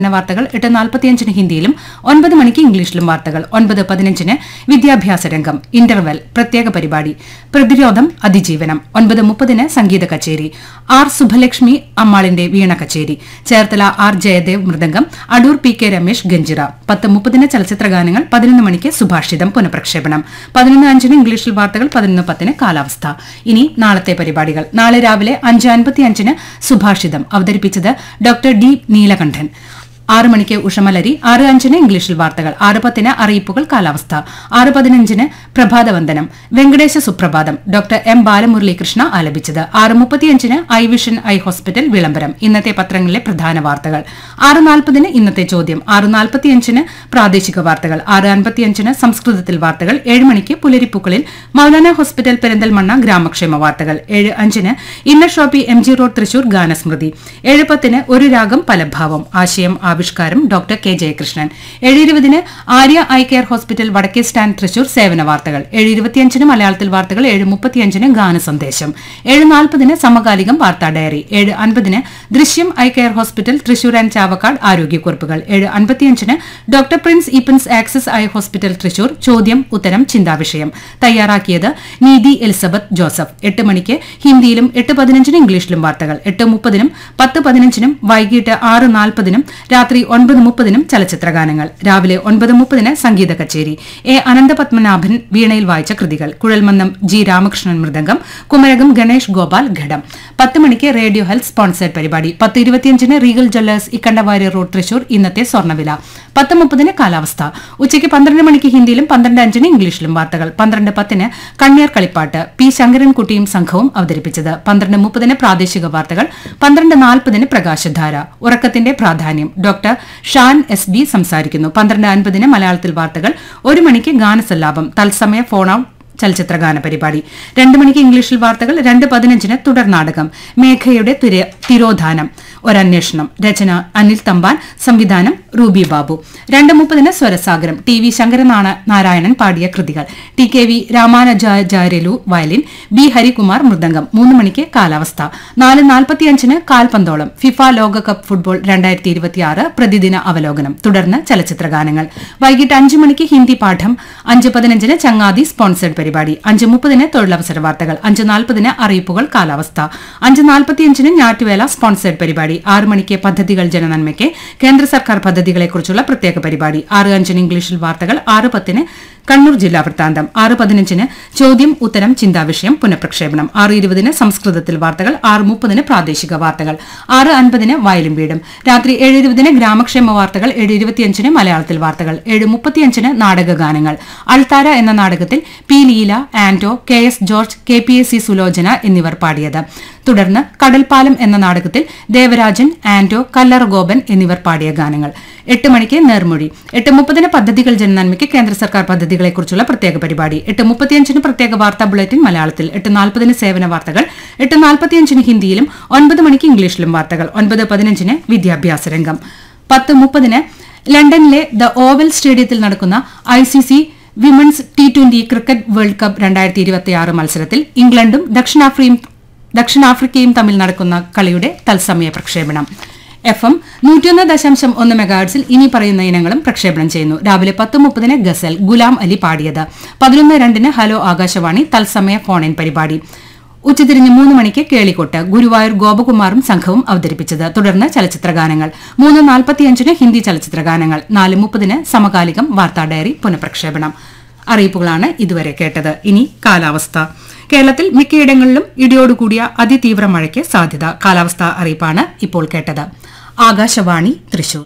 എന്ന വാർത്തകൾ എട്ട് നാൽപ്പത്തിയഞ്ചിന് ഹിന്ദിയിലും ഒൻപത് മണിക്ക് ഇംഗ്ലീഷിലും വാർത്തകൾ ഒൻപത് പതിനഞ്ചിന് വിദ്യാഭ്യാസ രംഗം ഇന്റർവെൽ പ്രത്യേക പരിപാടി പ്രതിരോധം അതിജീവനം ഒൻപത് മുപ്പതിന് സംഗീത കച്ചേരി ആർ സുഭലക്ഷ്മി അമ്മാളിന്റെ വീണ കച്ചേരി ചേർത്തല ആർ ജയദേവ് മൃദംഗം അടൂർ പി കെ രമേശ് ഗഞ്ചിറ പത്ത് മുപ്പതിന് ചലച്ചിത്ര ഗാനങ്ങൾ പതിനൊന്ന് മണിക്ക് സുഭാഷിതം പുനഃപ്രക്ഷേപണം പതിനൊന്ന് അഞ്ചിന് ഇംഗ്ലീഷിൽ വാർത്തകൾ പതിനൊന്ന് പത്തിന് കാലാവസ്ഥ ഇനി നാളത്തെ പരിപാടികൾ നാളെ രാവിലെ അഞ്ച് അൻപത്തിയഞ്ചിന് സുഭാഷിതം അവതരിപ്പിച്ചത് ഡോക്ടർ ഡി നീലകണ്ഠൻ ആറ് മണിക്ക് ഉഷമലരി ആറ് അഞ്ചിന് ഇംഗ്ലീഷിൽ വാർത്തകൾ ആറ് പത്തിന് അറിയിപ്പുകൾ കാലാവസ്ഥ ആറ് പതിനഞ്ചിന് പ്രഭാതവന്ദനം വെങ്കടേശ സുപ്രഭാതം ഡോക്ടർ എം ബാലമുരളീകൃഷ്ണ ആലപിച്ചത് ആറ് മുപ്പത്തിയഞ്ചിന് ഐ വിഷൻ ഐ ഹോസ്പിറ്റൽ വിളംബരം ഇന്നത്തെ പത്രങ്ങളിലെ പ്രധാന വാർത്തകൾ ആറ് നാൽപ്പതിന് ഇന്നത്തെ ചോദ്യം ആറ് നാൽപ്പത്തിയഞ്ചിന് പ്രാദേശിക വാർത്തകൾ ആറ് അൻപത്തിയഞ്ചിന് സംസ്കൃതത്തിൽ വാർത്തകൾ ഏഴ് മണിക്ക് പുലരിപ്പൂക്കളിൽ മൌലാന ഹോസ്പിറ്റൽ പെരിന്തൽമണ്ണ ഗ്രാമക്ഷേമ വാർത്തകൾ ഏഴ് അഞ്ചിന് inner shoppy M G road Thrissur ഗാനസ്മൃതി ഏഴ് പത്തിന് ഒരു രാഗം പലഭാവം ആശയം ആവിഷ്കാരം ഡോക്ടർ കെ ജയകൃഷ്ണൻ ഏഴ് ഇരുപതിന് ആര്യ ഐ കെയർ ഹോസ്പിറ്റൽ വടക്കേ സ്റ്റാൻഡ് തൃശൂർ സേവന വാർത്തകൾ ഏഴ് ഇരുപത്തിയഞ്ചിന് മലയാളത്തിൽ വാർത്തകൾ ഏഴ് മുപ്പത്തിയഞ്ചിന് ഗാന സന്ദേശം ഏഴ് നാൽപ്പതിന് സമകാലികം വാർത്താ ഡയറി ഏഴ് അൻപതിന് ദൃശ്യം eye care hospital Thrissur and Chavakkad ആരോഗ്യക്കുറിപ്പുകൾ ഏഴ് അൻപത്തിയഞ്ചിന് doctor Prince Eapen's access eye hospital Thrissur ചോദ്യം ഉത്തരം ചിന്താവിഷയം തയ്യാറാക്കിയത് നീതി എലിസബത്ത് ജോസഫ് എട്ട് മണിക്ക് ഹിന്ദിയിലും എട്ട് പതിനഞ്ചിന് ഇംഗ്ലീഷിലും വാർത്തകൾ എട്ട് മുപ്പതിനും പത്ത് പതിനഞ്ചിനും വൈകിട്ട് ആറ് നാൽപ്പതിനും രാത്രി ഒൻപത് മുപ്പതിനും ചലച്ചിത്ര ഗാനങ്ങൾ രാവിലെ ഒൻപത് മുപ്പതിന് സംഗീത കച്ചേരി എ അനന്തപത്മനാഭൻ വീണയിൽ വായിച്ച കൃതികൾ കുഴൽമന്നം ജി രാമകൃഷ്ണൻ മൃദംഗം കുമരകം ഗണേഷ് ഗോപാൽ ഘടം പത്ത് മണിക്ക് റേഡിയോ ഹെൽത്ത് സ്പോൺസേഡ് പരിപാടി പത്ത് ഇരുപത്തിയഞ്ചിന് Regal jewellers Ikkandawarrier road Thrissur ഇന്നത്തെ സ്വർണ്ണവില പത്ത് മുപ്പതിന് കാലാവസ്ഥ ഉച്ചയ്ക്ക് പന്ത്രണ്ട് മണിക്ക് ഹിന്ദിയിലും പന്ത്രണ്ട് അഞ്ചിന് ഇംഗ്ലീഷിലും വാർത്തകൾ പന്ത്രണ്ട് പത്തിന് കണ്ണിയർ കളിപ്പാട്ട് പി ശങ്കരൻകുട്ടിയും സംഘവും അവതരിപ്പിച്ചത് പന്ത്രണ്ട് മുപ്പതിന് പ്രാദേശിക വാർത്തകൾ പന്ത്രണ്ട് നാൽപ്പതിന് പ്രകാശധാര ഉറക്കത്തിന്റെ പ്രാധാന്യം ഡോക്ടർ ഷാൻ എസ് ബി സംസാരിക്കുന്നു പന്ത്രണ്ട് അൻപതിന് മലയാളത്തിൽ വാർത്തകൾ ഒരു മണിക്ക് ഗാനസല്ലാപം തത്സമയ ഫോൺ ഔട്ട് ചലച്ചിത്ര ഗാന പരിപാടി രണ്ട് മണിക്ക് ഇംഗ്ലീഷിൽ വാർത്തകൾ രണ്ട് പതിനഞ്ചിന് തുടർ നാടകം മേഘയുടെ തിര- തിരോധാനം ഒരന്വേഷണം രചന അനിൽ തമ്പാൻ സംവിധാനം റൂബി ബാബു രണ്ട് മുപ്പതിന് സ്വരസാഗരം ടി വി ശങ്കരനാണ നാരായണൻ പാടിയ കൃതികൾ T K V Ramanujacharyulu violin B Harikumar മൃദംഗം മൂന്ന് മണിക്ക് കാലാവസ്ഥ നാല് നാൽപ്പത്തിയഞ്ചിന് കാൽപന്തോളം ഫിഫ ലോകകപ്പ് ഫുട്ബോൾ രണ്ടായിരത്തി ഇരുപത്തിയാറ് പ്രതിദിന അവലോകനം തുടർന്ന് ചലച്ചിത്ര ഗാനങ്ങൾ വൈകിട്ട് അഞ്ച് മണിക്ക് ഹിന്ദി പാഠം അഞ്ച് പതിനഞ്ചിന് ചങ്ങാതി സ്പോൺസേഡ് പരിപാടി അഞ്ച് മുപ്പതിന് തൊഴിലവസര വാർത്തകൾ അഞ്ച് നാൽപ്പതിന് അറിയിപ്പുകൾ കാലാവസ്ഥ അഞ്ച് നാൽപ്പത്തിയഞ്ചിന് ഞാറ്റുവേല സ്പോൺസേഡ് പരിപാടി ആറ് മണിക്ക് പദ്ധതികൾ ജനനന്മയ്ക്ക് കേന്ദ്ര സർക്കാർ പദ്ധതികളെക്കുറിച്ചുള്ള പ്രത്യേക പരിപാടി ആറ് അഞ്ചിന് ഇംഗ്ലീഷിൽ വാർത്തകൾ ആറ് പത്തിന് കണ്ണൂർ ജില്ലാ വൃത്താന്തം ആറ് പതിനഞ്ചിന് ചോദ്യം ഉത്തരം ചിന്താവിഷയം പുനഃപ്രക്ഷേപണം ആറ് ഇരുപതിന് സംസ്കൃതത്തിൽ വാർത്തകൾ ആറ് മുപ്പതിന് പ്രാദേശിക വാർത്തകൾ ആറ് അൻപതിന് വയലും വീടും രാത്രി ഏഴ് ഇരുപതിന് ഗ്രാമക്ഷേമ വാർത്തകൾ ഏഴ് ഇരുപത്തിയഞ്ചിന് മലയാളത്തിൽ വാർത്തകൾ ഏഴ് മുപ്പത്തിയഞ്ചിന് നാടക ഗാനങ്ങൾ അൾത്താര എന്ന നാടകത്തിൽ P Leela Anto K S George K P S C Sulochana എന്നിവർ പാടിയത് തുടർന്ന് കടൽപ്പാലം എന്ന നാടകത്തിൽ ദേവരാജൻ ആന്റോ കല്ലറ ഗോപൻ എന്നിവർ പാടിയ ഗാനങ്ങൾ എട്ട് മണിക്ക് നേർമൊഴി എട്ട് മുപ്പതിന് പദ്ധതികൾ ജനനന്മയ്ക്ക് കേന്ദ്ര സർക്കാർ പദ്ധതികളെക്കുറിച്ചുള്ള പ്രത്യേക പരിപാടി എട്ട് മുപ്പത്തിയഞ്ചിന് പ്രത്യേക വാർത്താ ബുള്ളറ്റിൻ മലയാളത്തിൽ എട്ട് നാൽപ്പതിന് സേവന വാർത്തകൾ എട്ട് നാൽപ്പത്തിയഞ്ചിന് ഹിന്ദിയിലും ഒൻപത് മണിക്ക് ഇംഗ്ലീഷിലും വാർത്തകൾ ഒൻപത് പതിനഞ്ചിന് വിദ്യാഭ്യാസ രംഗം പത്ത് മുപ്പതിന് ലണ്ടനിലെ ദ ഓവൽ സ്റ്റേഡിയത്തിൽ നടക്കുന്ന I C C women's T twenty cricket world cup രണ്ടായിരത്തി ഇരുപത്തിയാറ് മത്സരത്തിൽ ഇംഗ്ലണ്ടും ദക്ഷിണാഫ്രിയും ദക്ഷിണാഫ്രിക്കയും തമ്മിൽ നടക്കുന്ന കളിയുടെ തത്സമയ പ്രക്ഷേപണം എഫ് എം നൂറ്റിയൊന്ന് ദശാംശം ഒന്ന് മെഗാഹർട്സിൽ ഇനി പറയുന്ന ഇനങ്ങളും പ്രക്ഷേപണം ചെയ്യുന്നു രാവിലെ പത്ത് മുപ്പതിന് ഗസൽ ഗുലാം അലി പാടിയത് പതിനൊന്ന് രണ്ടിന് ഹലോ ആകാശവാണി തത്സമയ ഫോൺ ഇൻ പരിപാടി ഉച്ചതിരിഞ്ഞ് മൂന്ന് മണിക്ക് കേളിക്കൊട്ട് ഗുരുവായൂർ ഗോപകുമാറും സംഘവും അവതരിപ്പിച്ചത് തുടർന്ന് ചലച്ചിത്ര ഗാനങ്ങൾ മൂന്ന് നാൽപ്പത്തിയഞ്ചിന് ഹിന്ദി ചലച്ചിത്ര ഗാനങ്ങൾ നാല് മുപ്പതിന് സമകാലികം വാർത്താ ഡയറി പുനഃപ്രക്ഷേപണം അറിയിപ്പുകളാണ് ഇതുവരെ കേട്ടത് ഇനി കാലാവസ്ഥ കേരളത്തിൽ മിക്കയിടങ്ങളിലും ഇടിയോടുകൂടിയ അതിതീവ്ര മഴയ്ക്ക് സാധ്യത കാലാവസ്ഥാ അറിയിപ്പാണ് ഇപ്പോൾ കേട്ടത് ആകാശവാണി തൃശൂർ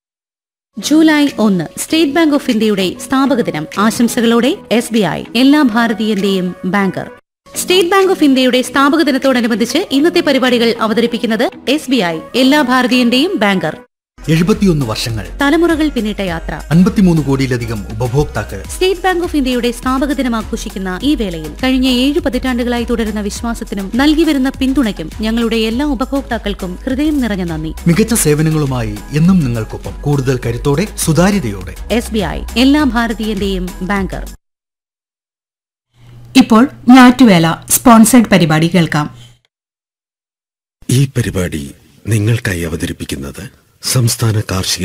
ജൂലൈ ഒന്ന് സ്റ്റേറ്റ് ബാങ്ക് ഓഫ് ഇന്ത്യയുടെ സ്ഥാപക ദിനം ആശംസകളോടെ എസ് ബി ഐ എല്ലാ ഭാരതീയന്റെയും ബാങ്കർ സ്റ്റേറ്റ് ബാങ്ക് ഓഫ് ഇന്ത്യയുടെ സ്ഥാപക ദിനത്തോടനുബന്ധിച്ച് ഇന്നത്തെ പരിപാടികൾ അവതരിപ്പിക്കുന്നത് എസ് ബി ഐ എല്ലാ ഭാരതീയന്റെയും ബാങ്കർ എഴുപത്തിയൊന്ന് വർഷങ്ങൾ തലമുറകൾ പിന്നിട്ട യാത്ര അൻപത്തിമൂന്ന് കോടിയിലധികം ഉപഭോക്താക്കൾ സ്റ്റേറ്റ് ബാങ്ക് ഓഫ് ഇന്ത്യയുടെ സ്ഥാപക ദിനം ആഘോഷിക്കുന്ന ഈ വേളയിൽ കഴിഞ്ഞ ഏഴ് പതിറ്റാണ്ടുകളായി തുടരുന്ന വിശ്വാസത്തിനും നൽകി വരുന്ന പിന്തുണയ്ക്കും ഞങ്ങളുടെ എല്ലാ ഉപഭോക്താക്കൾക്കും ഹൃദയം നിറഞ്ഞ നന്ദി മികച്ച സേവനങ്ങളുമായി എന്നും നിങ്ങൾക്കൊപ്പം കൂടുതൽ കരുത്തോടെ സുതാര്യതയോടെ എസ് ബി ഐ എല്ലാ ഭാരതീയന്റെയും ബാങ്കർ ഇപ്പോൾ ഞാറ്റുവേല സ്പോൺസേഡ് പരിപാടി കേൾക്കാം ഈ പരിപാടി നിങ്ങൾക്കായി അവതരിപ്പിക്കുന്നത് സംസ്ഥാന കാർഷിക